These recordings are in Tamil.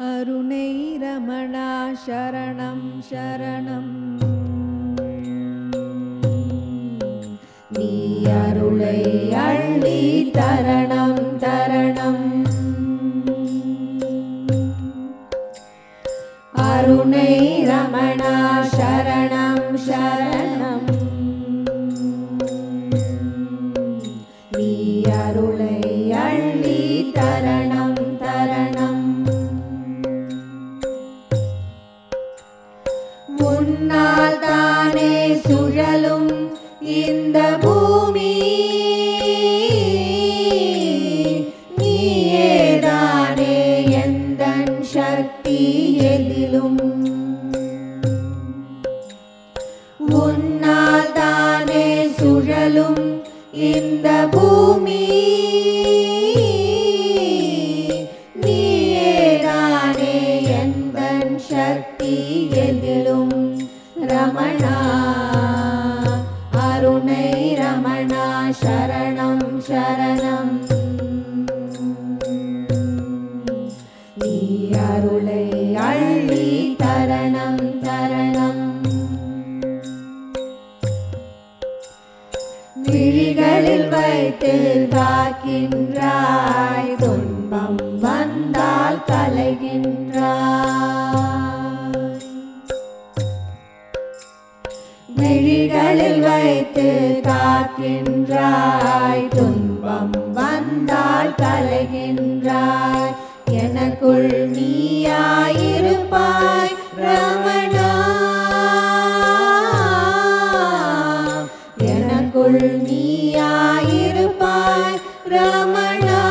அருணை ரமணா சரணம் சரணம் நீ அருளை அள்ளி தரணம் தரணம் அருணை ரமணா சரணம் சரணம் நீ அருளை அள்ளி தரணம் தரணம் முன்னால் தானே சுழலும் இந்த பூமி நீயேதானே எந்தன் சக்தி எதிலும் உன்னால் தானே சுழலும் இந்த பூமி நீயேதானே எந்தன் சக்தி எதிலும் ரமணா அருணை ரமணா சரணம் சரணம் நீ அருளை அள்ளி தரணம் தரணம் விழிகளில் வைத்து காக்கின்றாய் துன்பம் வந்தால் கலைகின்றாய் விழிகளில் வைத்து காக்கின்றாய் துன்பம் வந்தால் கலைகின்றாய் எனக்குள் நீயாயிருப்பாய் ரமணா எனக்குள் நீயாயிருப்பாய் ரமணா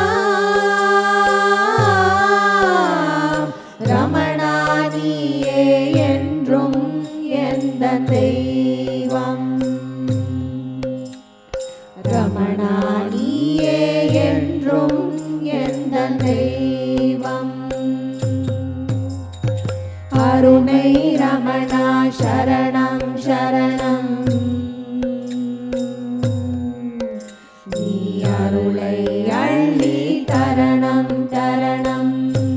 ரமணா நீயே என்றும் எந்த தெய்வம் ரமணா நீயே என்றும் எந்த தெய்வம் அருணை ரமணா சரணம் சரணம் நீ அருளை அள்ளி தரணம் தரணம்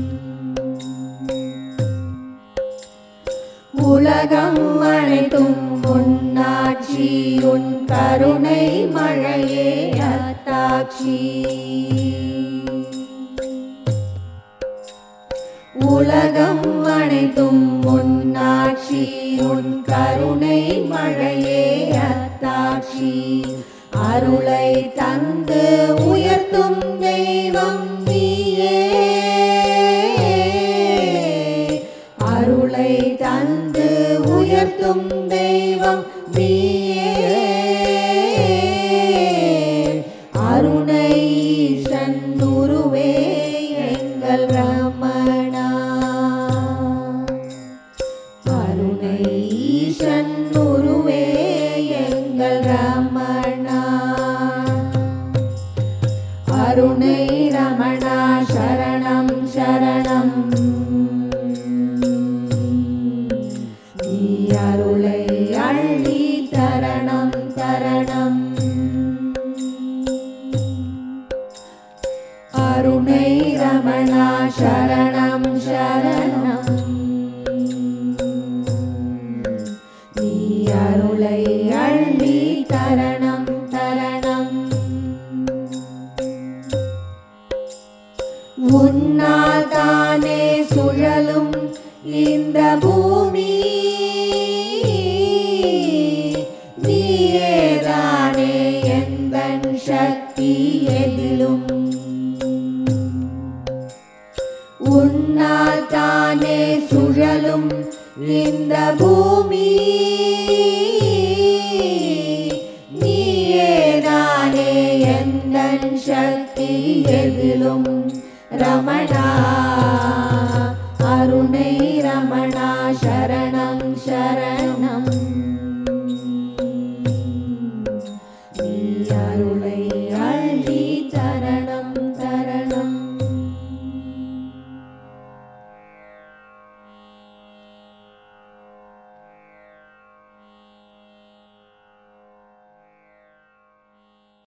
உலகம் அனைத்தும் முன்னாட்சி உன் கருணை மழையே அத்தாட்சி உலகம் அனைத்தும் முன்னாட்சி உன் கருணை மழையே அத்தாட்சி அருளை தந்து உயர்த்தும் தெய்வம் நீயே அருளை தந்து உயர்த்தும் தெய்வம் நீயே அருணை ஈசன் குருவே எங்கள் ரமணா அருணை ஈசன் குருவே எங்கள் ரமணா அருணை ரமணா சரணம் சரணம் நீ அருளை அள்ளி தரணம் தரணம் அருணை ரமணா சரணம் சரணம் நீ அருளை அள்ளி தரணம் தரணம் உன்னால் தானே சுழலும் இந்த பூமி நீயேதானே எந்தன் சக்தி எதிலும் உன்னால் தானே சுழலும் இந்த பூமி நீயேதானே எந்தன் சக்தி எதிலும் ரமணா அருணை ரமணா சரணம் சரணம் நீ அருளை